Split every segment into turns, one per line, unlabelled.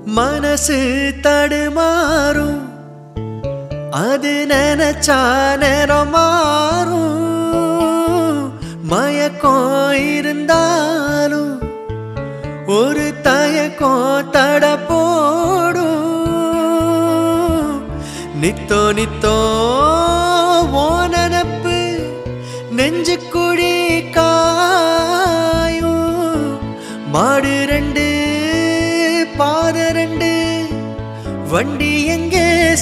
மனசு தடுமாறும் அது நினைச்சா நேரம் மாறும் மயக்கம் இருந்தாலும் ஒரு தயக்கம் தட போடும் நித்தோ நித்தோ ஓ நினப்பு நெஞ்சு குழி காயும் மாடு ரெண்டு பாத ரெண்டு வண்டி எங்கே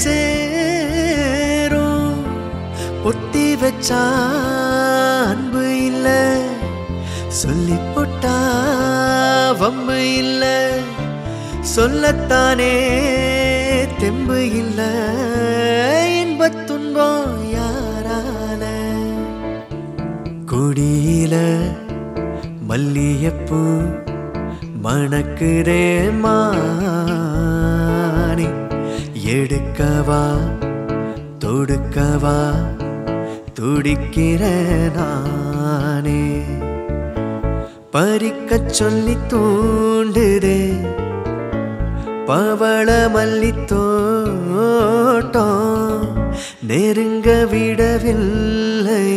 சேரும் பொத்தி வச்சா அன்பு இல்ல சொல்லி போட்டா வம்பு இல்ல சொல்லத்தானே தெம்பு இல்ல இன்பத் துன்பம் யாரால கொடியில மல்லியப்பூ மணக்குதே மானி எடுக்கவா தொடுக்கவா துடிக்கிற நானே பறிக்கச் சொல்லி தூண்டுதே பவள மல்லித்தோட்டம் நெருங்க விடவில்லை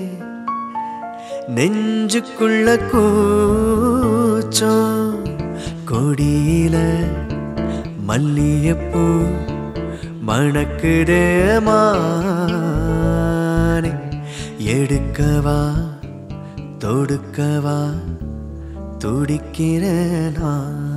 நெஞ்சுக்குள்ள கூச்சம் கொடியில மல்லியப்பூ மணக்குதே மானே எடுக்கவா தொடுக்கவா துடிக்கிற நான்